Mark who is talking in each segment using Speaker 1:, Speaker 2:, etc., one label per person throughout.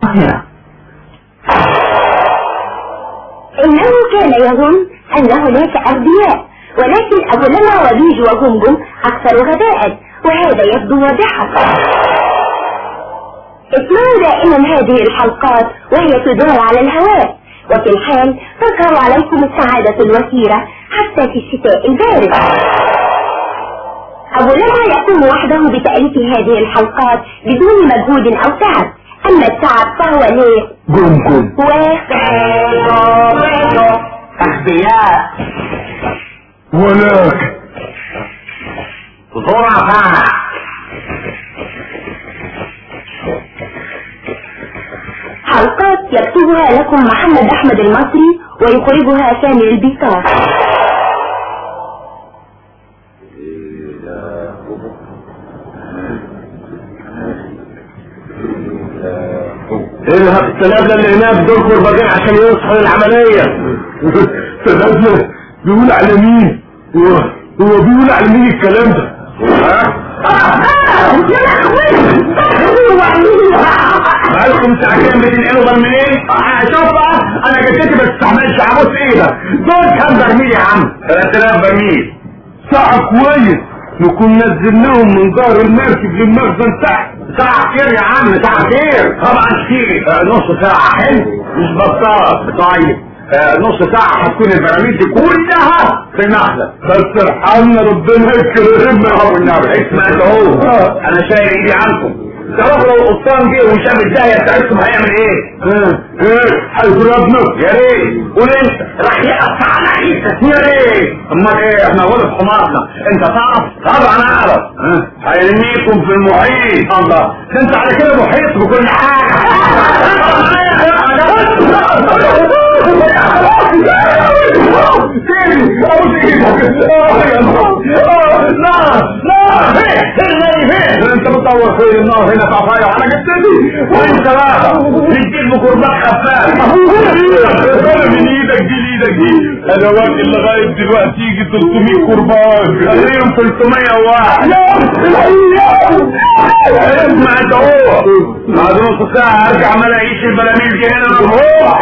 Speaker 1: إنه كان يظن أن هناك أغبياء ولكن أبو لما وبيج وجمجم أكثر غباء وهذا يبدو واضحا اسمعوا دائما هذه الحلقات وهي تدار على الهواء وفي الحال تظهر عليكم السعادة الوثيرة حتى في الشتاء البارد أبو لما يقوم وحده بتأليف هذه الحلقات بدون مجهود أو تعب أما التعب فهو ليه
Speaker 2: جمجم
Speaker 1: و
Speaker 3: أغبياء
Speaker 2: ولكن
Speaker 3: ظرفاء
Speaker 1: حلقات يكتبها لكم محمد أحمد المصري ويخرجها سامي البيطار
Speaker 2: ايه السلابلة اللي هناك دول قربانين عشان يصحوا للعملية سلابلة بيقول على مين هو هو بيقول على مين الكلام ده ها بقالكم ساعتين بتنقلوا برميلين شوف بقى انا جدتي ما تستحملش عبوس ايدك دول كام برميل يا عم 3000 برميل ساعة كويس نكون نزلناهم من ظهر المركب للمخزن تحت ساعة كتير يا عم ساعة كتير طبعا كتير آه نص ساعة حلو مش بطال طيب آه نص ساعة هتكون البراميل دي كلها في المخزن بس ارحمنا ربنا يكرمنا يا ابو النبي اسمع انت هو انا شايل ايدي عنكم تعرف لو القبطان جه وشاف الداهية بتاعتكم هيعمل ايه؟ ايه ايه هيضربنا يا ريت قول انت راح يقطع على عيسى يا ريت امال ايه احنا غلط حمارنا انت تعرف؟ طبعا اعرف هيرميكم في المحيط الله ده انت على كده محيط بكل انت بتطور فين النار هنا في عصايا وانا جبتني وانت بقى تجيب بكرباج خفاف من ايدك دي لايدك دي انا واكل لغايه دلوقتي يجي 300 كرباج خليهم 301 اسمع انت هو بعد نص ساعه ارجع ما الاقيش البلاميل دي هنا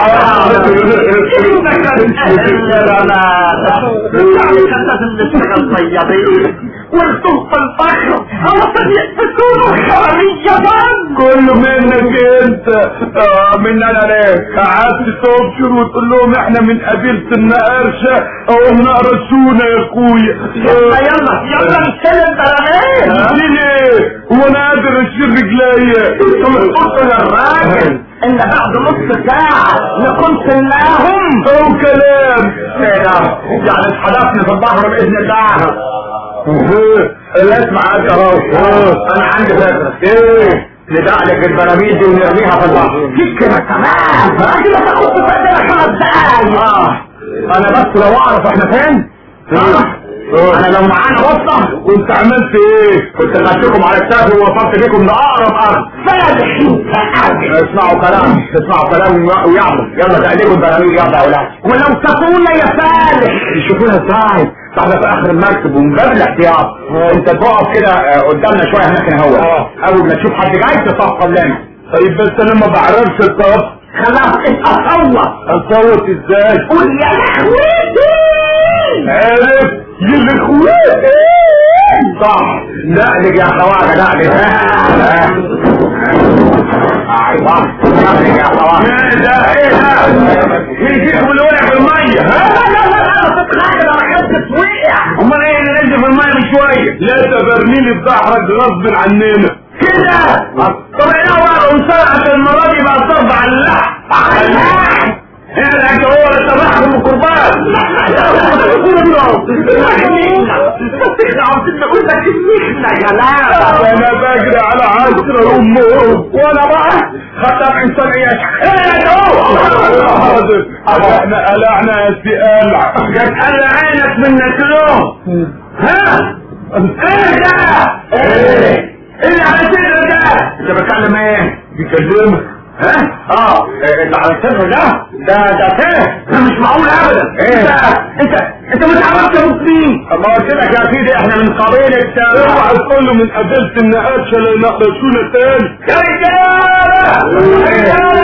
Speaker 3: وارتم في البحر علشان يقتلوا حرامية
Speaker 2: كله منك انت آه من انا ليه قعدت تبشر وتقول لهم احنا من قبيلة النقرشة او النقرشونة يا اخويا
Speaker 3: يلا يلا يلا نتكلم براميل
Speaker 2: دي ليه هو انا قادر اشيل رجليا
Speaker 3: انتوا بتقولوا للراجل ان بعد نص ساعة نكون سلناهم
Speaker 2: او كلام
Speaker 3: كده يعني اتحدثنا في البحر باذن الله
Speaker 2: اللي اسمع انت اهو
Speaker 3: انا عندي فكرة
Speaker 2: ايه
Speaker 3: ندعلك البراميل دي ونرميها في البحر فكرة تمام راجل تاخد في ايدينا خمس دقايق اه انا بس لو اعرف احنا فين آه. انا لو معانا وصلة
Speaker 2: كنت عملت ايه
Speaker 3: كنت غشكم على السقف ووصلت بيكم لاقرب ارض فالح اسمعوا كلام اسمعوا كلام ويعمل يلا تقلبوا البراميل يلا يا اولاد ولو سافونا يا فالح يشوفونا ازاي احنا في اخر المركب ومن باب الاحتياط انت تقف كده آه، قدامنا شويه هناك هو اول ما تشوف حد جاي تصفق لنا
Speaker 2: طيب بس انا ما بعرفش الطرف
Speaker 3: خلاص اتصوت
Speaker 2: اصوت ازاي
Speaker 3: قول يا لهوتي
Speaker 2: عارف يلخوت
Speaker 3: صح نقلق يا خواجه نقلق ايوه نقلق يا خواجه
Speaker 2: ايه ده ايه ده يجيك بالورق في الميه
Speaker 3: لا
Speaker 2: ها
Speaker 3: لا لا لا انا تتخيل انا خدت وقع
Speaker 2: امال ايه اللي نزل في الميه من شويه لا تبرميل البحر غصب عننا
Speaker 3: كده طب ايه هو الانسان عشان المره دي بقى ضرب على اللحم على اللحم هنا انت هو اللي تبعهم القربان
Speaker 2: انا بجري على عشرة امهم
Speaker 3: وانا بقى خطر انسان ايش ايه ده هو
Speaker 2: احنا قلعنا يا سي قلع
Speaker 3: جت قال عينك من نسلهم ها ايه ده ايه ايه على صدر ده انت بتكلم ايه
Speaker 2: بيكلمك
Speaker 3: ها اه إيه اللي على الصدر ده ده ده فيه ده مش معقول ابدا
Speaker 2: إيه؟
Speaker 3: انت انت انت مش عرفت يا مسلم
Speaker 2: ما قلت لك يا سيدي احنا من قبيلة اوعى تقول له من قبيلة النقاشة لا ينقشونا تاني
Speaker 3: يا رجاله رجاله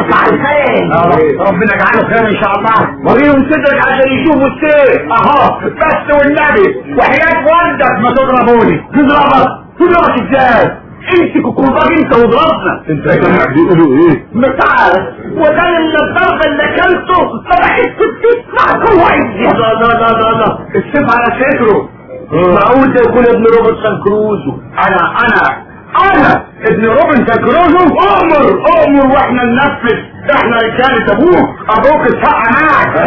Speaker 3: تطلع الخير ربنا يجعله خير ان شاء الله وريهم صدرك عشان يشوفوا السيف اهو بس والنبي وحياة والدك ما تضربوني تضربك تضربك ازاي امسك الكرباج انت واضربنا
Speaker 2: انت سامع بيقولوا ايه
Speaker 3: مش عارف وده اللي الضرب اللي اكلته فبحس بتسمع كويس لا لا لا لا لا السيف على صدره معقول ده يكون ابن روبنسون كروزو انا انا انا ابن روبنسون كروزو امر امر واحنا ننفذ احنا رجاله ابوك ابوك الحق معك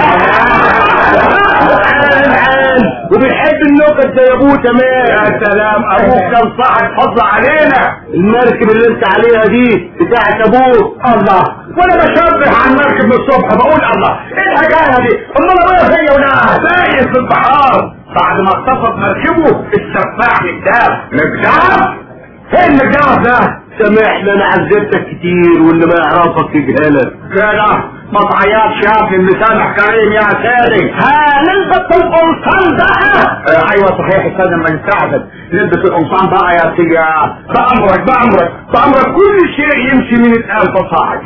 Speaker 3: وبيحب النكت زي ابوه تمام يا سلام ابوك كان صاحب فضل علينا المركب اللي انت عليها دي بتاعت ابوك الله وانا بشبه على المركب من الصبح بقول الله ايه الحكايه دي امال ابويا فيا وانا سايق في البحار بعد ما اتصف مركبه السفاح مقدام مقدام فين المقدام ده سامحني انا عذبتك كتير واللي ما يعرفك يجهلك كده ما تعيطش يا ابني اللي سامح كريم يا سيدي ها نلبس القمصان بقى اه ايوه صحيح استاذ ما ينفعك نلبس القمصان بقى يا سيدي بامرك بامرك بامرك كل شيء يمشي من الالف صاعد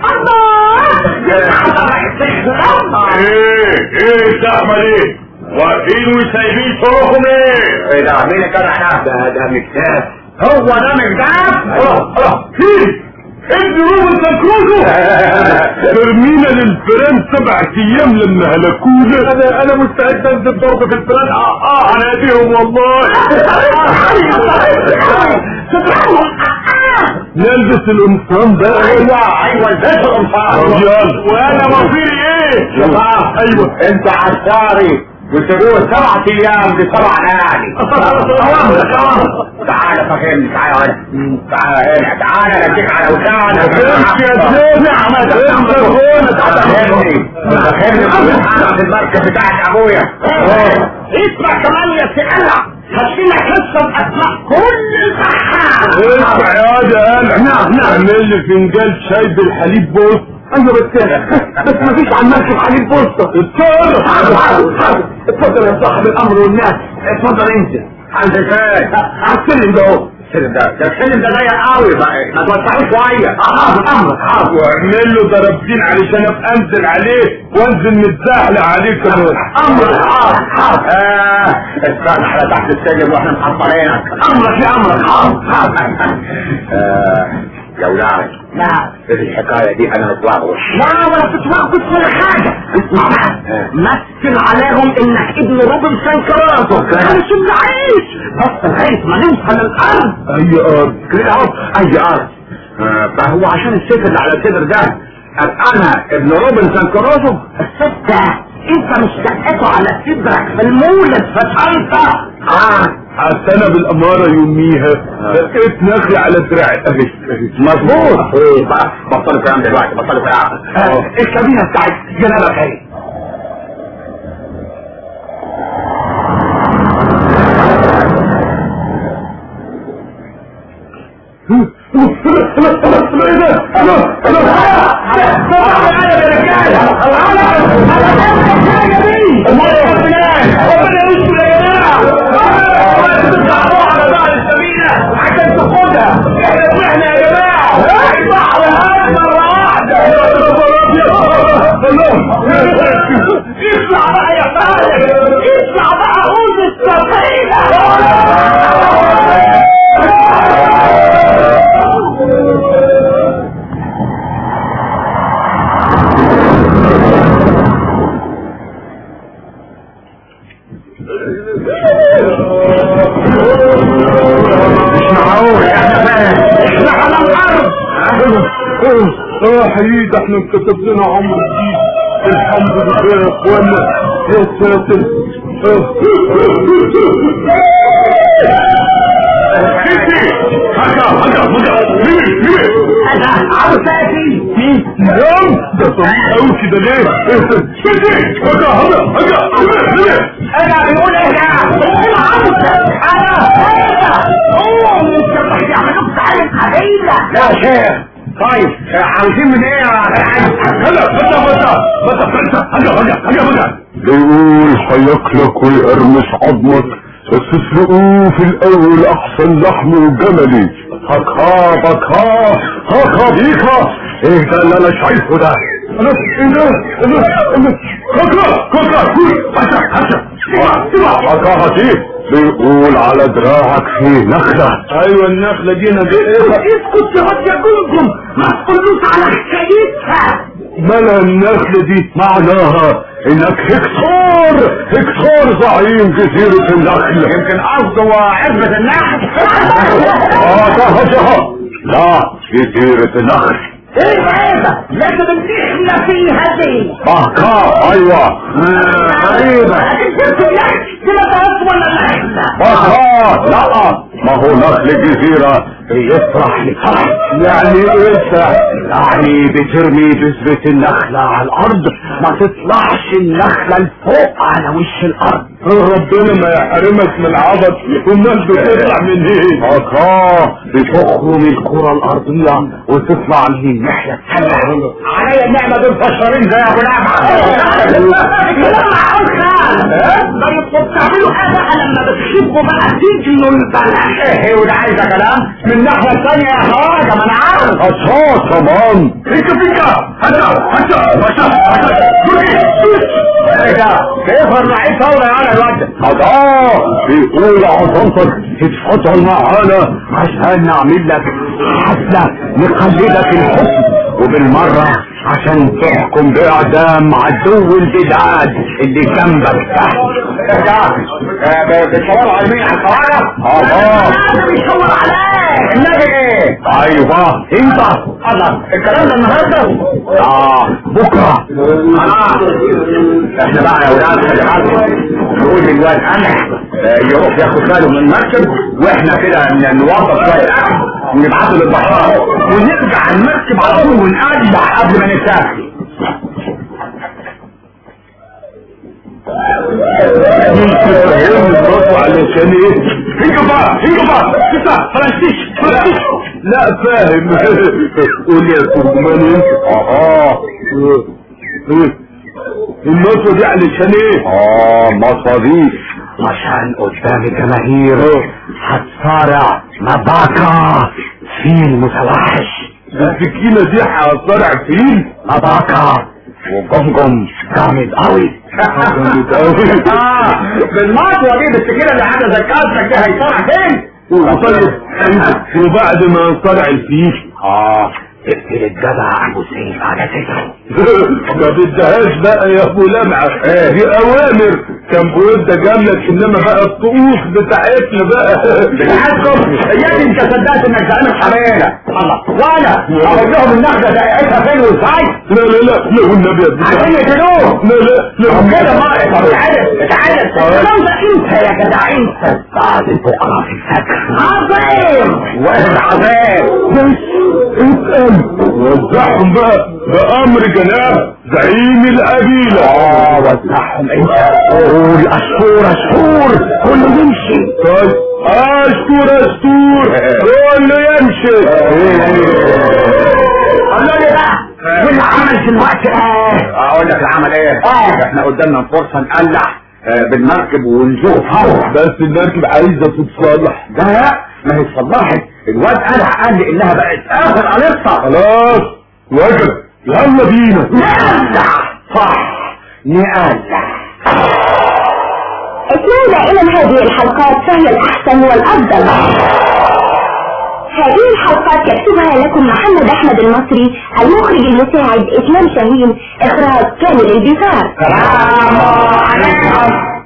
Speaker 3: الله
Speaker 2: ايه ايه الزحمه دي واقفين وسايبين صاروخهم ايه
Speaker 3: ايه ده مين كان احنا ده ده مكتاف هو ده مكتاف اه اه
Speaker 2: فين ابن روبنسون كروزو ترمينا للفيران سبع ايام لما هلكونا
Speaker 3: انا انا مستعد انزل ضرب في البلاد
Speaker 2: اه اه على ايديهم والله نلبس القمصان بقى
Speaker 3: ايوه ايوه البس
Speaker 2: طب
Speaker 3: القمصان
Speaker 2: يلا
Speaker 3: وانا مصيري ايه
Speaker 2: يلا.
Speaker 3: ايوه انت عساري وسيبوه سبعة ايام بسبع ليالي تعالى فهمني تعالى هنا تعالى هنا تعالى نديك على وسانك
Speaker 2: فهمني
Speaker 3: فهمني فهمني في المركب بتاعت ابويا اسمع كمان يا سئلة هشيلك قصة بأسماء كل البحار
Speaker 2: اسمع يا ده انا
Speaker 3: نعم، نعم.
Speaker 2: اعمل لي فنجان شاي بالحليب بص
Speaker 3: ايوه بس بس مفيش على المركب عليه البوسطة
Speaker 2: اتصرف
Speaker 3: اتفضل يا صاحب الامر والناس اتفضل انت عند فين على السلم ده اهو السلم ده ده السلم ده ضيق قوي بقى ما توسعوش شويه حاضر امرك حاضر
Speaker 2: واعمل له ضربتين علشان ابقى انزل عليه وانزل متزحلق عليه كمان
Speaker 3: امرك حاضر حاضر اه استنى على تحت السلم واحنا محصلينك امرك يا امرك حاضر حاضر آه، يا ولاد نعم الحكايه دي انا متلخبط لا ولا تتلخبط ولا حاجه اسمع بقى مثل عليهم انك ابن روبنسون كرازو علشان نعيش بس لغايه ما نوصل الارض
Speaker 2: اي ارض
Speaker 3: كده اهو اي ارض آه، فهو عشان السيف اللي على الصدر ده قال انا ابن روبنسون كروزو الستة انت مش دقته على صدرك في المولد في شنطة اه
Speaker 2: حتى انا بالاماره يوميها لقيت نخلة على دراعي اهي اهي
Speaker 3: مظبوط ايه بقى بطلوا كلام دلوقتي بطلوا كلام آه، الكابينة بتاعت جنابك اهي اطلع بقى يا فارس اطلع بقى قول السفينة مش معقول احنا بقى احنا على الارض
Speaker 2: اه حقيقي ده احنا انكتب لنا عمر جديد الحمد لله يا اخوانا يا ساتر
Speaker 3: هكا هكا هكا مين مين انا عاوز اجي مين
Speaker 2: نعم ده طويل قوي كده ليه سيدي هجا هجا هجا
Speaker 3: انا بيقول ايه ده انا عاوز انا انا اوه انت بتعملوا عليك قليله يا شيخ طيب عاوزين من ايه يا
Speaker 2: هلا هلا هلا هلا هلا هلا هلا هلا بيقول هياكلك ويقرمش عظمك بس تسلقوه في الاول احسن لحم وجملي هكا بكا هكا بيكا ايه ده اللي انا شايفه ده انا ايه ده ايه ده ايه ده هكا هكا كل هكا هكا هكا هتيب بيقول على دراعك في نخلة
Speaker 3: ايوه النخله دي انا
Speaker 1: اسكت يا واد يا جمجم ما تقولوش على حكايتها
Speaker 2: ملا النخلة دي معناها انك هكتور هكتور زعيم جزيرة النخل
Speaker 3: يمكن قصده عزبة النخل
Speaker 2: اه ده جهة لا جزيرة النخل
Speaker 1: ايه هذا لازم احنا فيها دي
Speaker 2: بحكا ايوه
Speaker 3: غريبة
Speaker 1: كده اطول الاحنا
Speaker 2: بحكا لا ما هو نخل جزيرة يفرح لفرح يعني ايه يعني بترمي بذرة النخلة على الارض ما تطلعش النخلة لفوق على وش الارض
Speaker 3: ربنا ما يحرمك من العبط والناس بتطلع من ايه
Speaker 2: بحكا بتخرم الكرة الارضية وتطلع من الناحية الثانية
Speaker 3: عليا النعمة دول فشارين زي ابو
Speaker 1: بتعملوا حاجة لما بتحبوا بقى تجنوا البلد
Speaker 3: ايه وده عايزة كلام من الناحية الثانية يا خواجة ما انا عارف
Speaker 2: اصوات كمان
Speaker 3: فيكا فيكا هتا هتا هتا هتا ايه ده كيف الرعيل ثورة يا على الواد
Speaker 2: اه بيقول عظمتك تتفضل معانا عشان نعمل لك حفلة نقلدك الحكم وبالمرة عشان تحكم بإعدام عدو البلاد اللي جنبك تحت
Speaker 3: بتصوروا على مين على الخواجة
Speaker 2: اه
Speaker 1: بيشاور عليك
Speaker 3: النبي ايه
Speaker 2: ايوه انت
Speaker 3: الله الكلام ده النهارده
Speaker 2: اه بكرة
Speaker 3: خلاص احنا بقى يا ولاد خلي بالكم نقول للواد انا يروح ياخد باله من المركب واحنا كده ن- نوظف شويه الاكل ونبعته للبحار ونرجع المركب على طول ونقلع قبل ما نسافر
Speaker 2: فهمني برضه علشان ايه
Speaker 3: هيجوا بقى هيجوا بقى لسه فرنسيش فرنسيش
Speaker 2: لا فاهم قول يا ترجمان انت اه النصرة دي علشان ايه اه مصاريف
Speaker 3: عشان قدام الجماهير هتصارع مباكا فيل متوحش
Speaker 2: السكينة دي هصارع فيل
Speaker 3: مباكا وجمجم جامد قوي
Speaker 2: جامد قوي.
Speaker 3: اه بالمطوه دي بالسكينه اللي عامله زي كاسك دي هيصارع فين؟
Speaker 2: طيب وبعد ما نصارع الفيل
Speaker 3: اه اقتل الجدع ابو سيف على فكره
Speaker 2: ما بدهاش بقى يا ابو لمعة دي اوامر كان بيقول ده جاملك انما بقى الطقوس بتاعتنا بقى
Speaker 3: بالعكم يا انت صدقت انك زعيم حماله الله وانا اقول لهم النخله دقيقتها فين وازاي
Speaker 2: لا لا لا لا والنبي يا ابن
Speaker 3: عشان يقتلوه
Speaker 2: لا لا لا
Speaker 3: طب كده ما طب اتعدل اتعدل الكلام ده انت يا جدع انت بعد بكره في الفجر عظيم وين عظيم
Speaker 2: بس اسأل وزعهم بقى بأمر جناب زعيم القبيلة
Speaker 3: اه وزعهم انت قول اشهور اشهور كله يمشي
Speaker 2: طيب اشكر اشكر كله يمشي
Speaker 3: قال لي بقى والعمل في الوقت ايه اقول لك العمل ايه
Speaker 1: آه.
Speaker 3: احنا قدامنا فرصه نقلع آه، بالمركب ونزوق فورا
Speaker 2: بس المركب عايزة تتصلح
Speaker 3: ده لا ما هي اتصلحت الواد قلع قال لي انها بقت اخر قلصه
Speaker 2: خلاص وجب يلا بينا
Speaker 3: نقلع صح نقلع
Speaker 1: اسمعوا دائما هذه الحلقات فهي الأحسن والأفضل هذه الحلقات يكتبها لكم محمد أحمد المصري المخرج المساعد إسلام شاهين إخراج كامل البصار
Speaker 3: سلام عليكم